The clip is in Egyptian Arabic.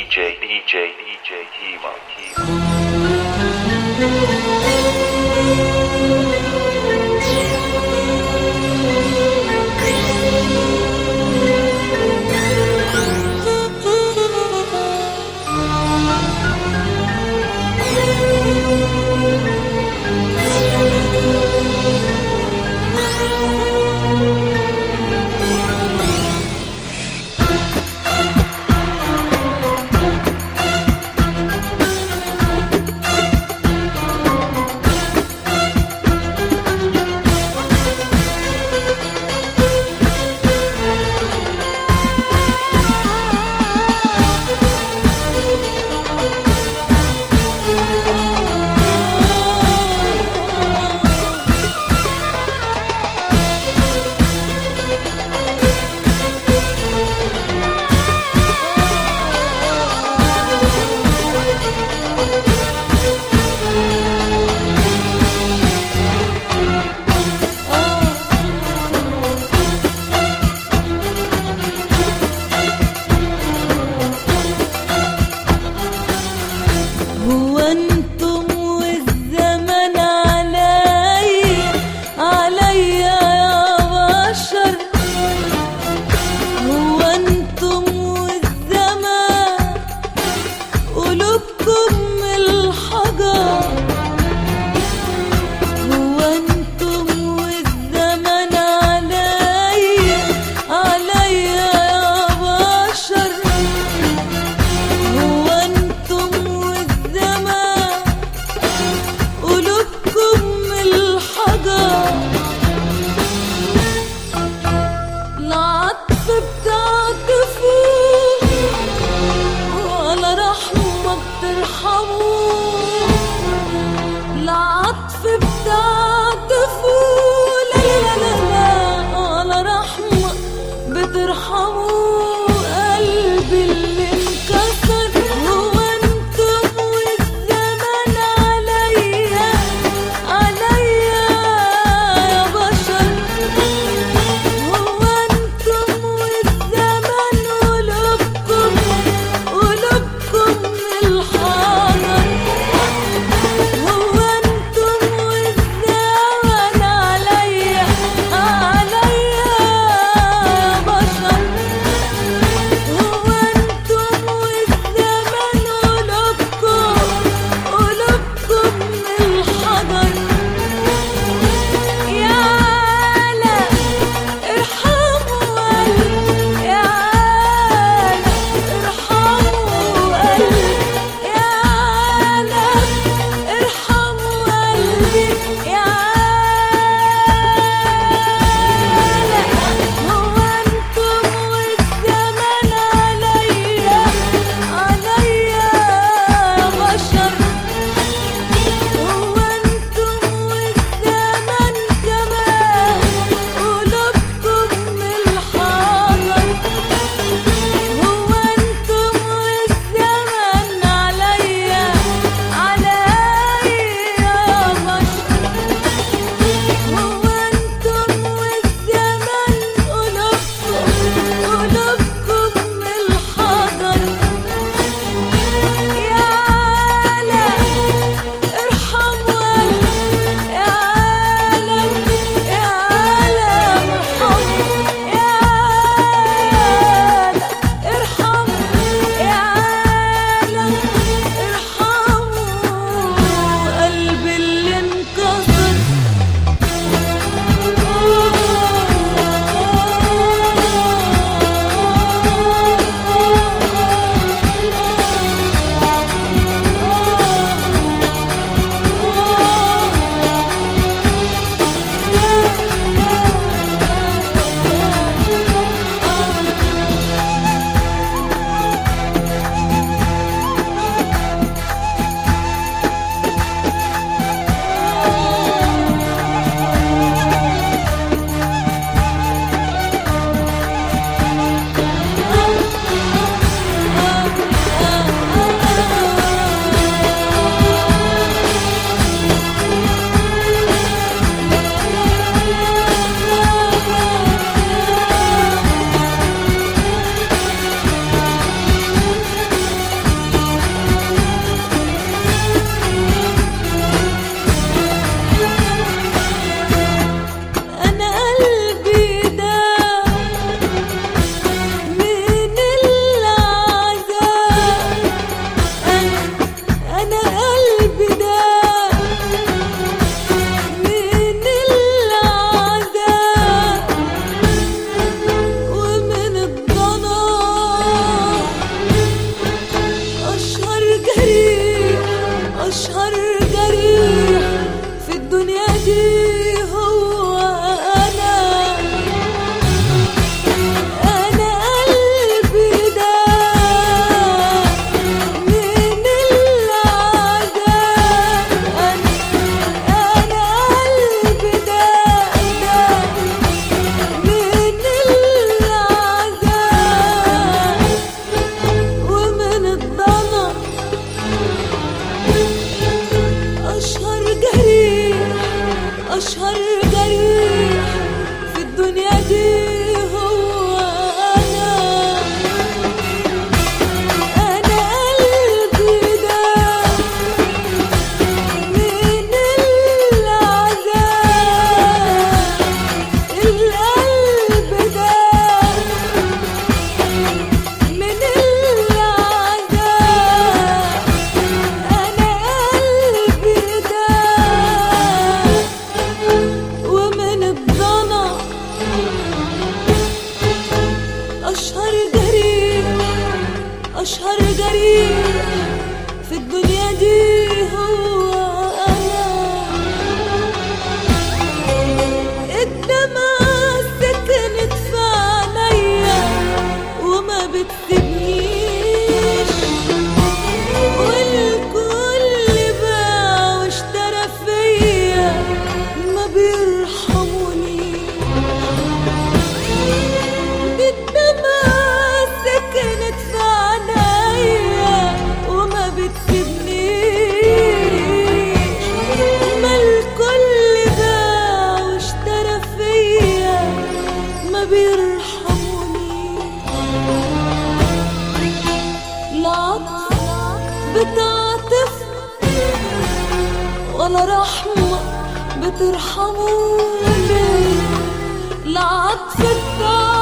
DJ, DJ, DJ, Hemo, Hemo. هو انتم والزمن علي عليا يا بشر هو انتم والزمن قلوبكم من الحجر هو انتم والزمن علي عليا يا بشر هو انتم والزمان قلوبكم من الحجر العطف بتعطفوا ولا رحمة بترحموا العطف بتعطفوا لا لا لا لا ولا رحمة بترحموا قلبي اللي انكسر هو انتم والزمن عليا عليا يا بشر هو انتم والزمن قلوبكم قلوبكم من الحجر هو انتم والزمن عليا عليا يا بشر أشهر جريح في الدنيا دي هو أنا الدمعة سكنت في عينيا وما بتسيبنيش والكل باع واشترى فيا ما بيرحمونيش الدمعة سكنت في عينيا وما بتسيبنيش ما الكل باع واشترى فيا ما بيرحمونيش لا عطف بتعطف ولا رحمة بترحموني لا عطف بتعطف